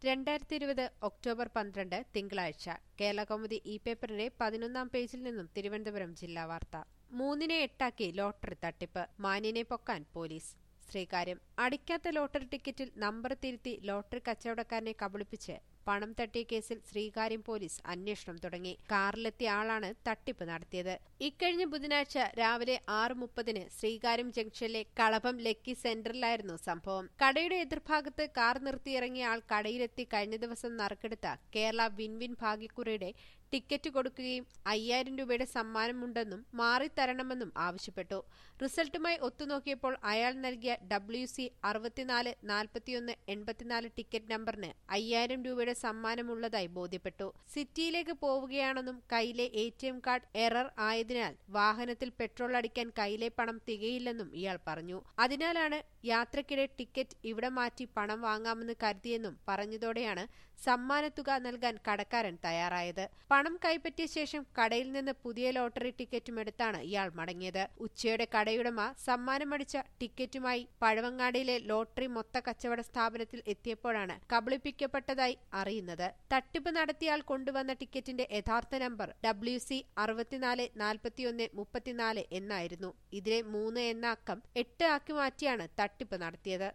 രണ്ടായിരത്തി ഇരുപത് ഒക്ടോബർ പന്ത്രണ്ട് തിങ്കളാഴ്ച കേരളകൗമുദി ഇ പേപ്പറിന്റെ പതിനൊന്നാം പേജിൽ നിന്നും തിരുവനന്തപുരം ജില്ലാ വാർത്ത മൂന്നിനെ എട്ടാക്കി ലോട്ടറി തട്ടിപ്പ് മാന്യനെ പൊക്കാൻ പോലീസ് ശ്രീകാര്യം അടിക്കാത്ത ലോട്ടറി ടിക്കറ്റിൽ നമ്പർ തിരുത്തി ലോട്ടറി കച്ചവടക്കാരനെ കബളിപ്പിച്ച് പണം തട്ടിയ കേസിൽ ശ്രീകാര്യം പോലീസ് അന്വേഷണം തുടങ്ങി കാറിലെത്തിയ ആളാണ് തട്ടിപ്പ് നടത്തിയത് ഇക്കഴിഞ്ഞ ബുധനാഴ്ച രാവിലെ ആറ് മുപ്പതിന് ശ്രീകാര്യം ജംഗ്ഷനിലെ കളഭം ലക്കി സെന്ററിലായിരുന്നു സംഭവം കടയുടെ എതിർഭാഗത്ത് കാർ നിർത്തിയിറങ്ങിയ ആൾ കടയിലെത്തി കഴിഞ്ഞ ദിവസം നറുക്കെടുത്ത കേരള വിൻവിൻ ഭാഗ്യക്കുറിയുടെ ടിക്കറ്റ് കൊടുക്കുകയും അയ്യായിരം രൂപയുടെ സമ്മാനമുണ്ടെന്നും മാറിത്തരണമെന്നും ആവശ്യപ്പെട്ടു റിസൾട്ടുമായി ഒത്തുനോക്കിയപ്പോൾ അയാൾ നൽകിയ ഡബ്ല്യു സി അറുപത്തിനാല് നാൽപ്പത്തിയൊന്ന് എൺപത്തിനാല് ടിക്കറ്റ് നമ്പറിന് അയ്യായിരം രൂപയുടെ സമ്മാനമുള്ളതായി ബോധ്യപ്പെട്ടു സിറ്റിയിലേക്ക് പോവുകയാണെന്നും കയ്യിലെ A T M card error ആയതിനാൽ വാഹനത്തിൽ പെട്രോൾ അടിക്കാൻ കയ്യിലെ പണം തികയില്ലെന്നും ഇയാൾ പറഞ്ഞു അതിനാലാണ് യാത്രക്കിടെ ടിക്കറ്റ് ഇവിടെ മാറ്റി പണം വാങ്ങാമെന്ന് കരുതിയെന്നും പറഞ്ഞതോടെയാണ് സമ്മാനത്തുക നൽകാൻ കടക്കാരൻ തയ്യാറായത് പണം കൈപ്പറ്റിയ ശേഷം കടയിൽ നിന്ന് പുതിയ ലോട്ടറി ടിക്കറ്റും എടുത്താണ് ഇയാൾ മടങ്ങിയത് ഉച്ചയോടെ കടയുടമ സമ്മാനമടിച്ച ടിക്കറ്റുമായി പഴവങ്ങാടിയിലെ ലോട്ടറി മൊത്ത കച്ചവട സ്ഥാപനത്തിൽ എത്തിയപ്പോഴാണ് കബളിപ്പിക്കപ്പെട്ടതായി അറിയുന്നത് തട്ടിപ്പ് നടത്തിയാൽ കൊണ്ടുവന്ന ടിക്കറ്റിന്റെ യഥാർത്ഥ നമ്പർ ഡബ്ല്യു സി അറുപത്തിനാല് നാൽപ്പത്തിയൊന്ന് മുപ്പത്തിനാല് എന്നായിരുന്നു ഇതിലെ മൂന്ന് എന്ന അക്കം എട്ട് ആക്കി മാറ്റിയാണ് തട്ടിപ്പ് നടത്തിയത്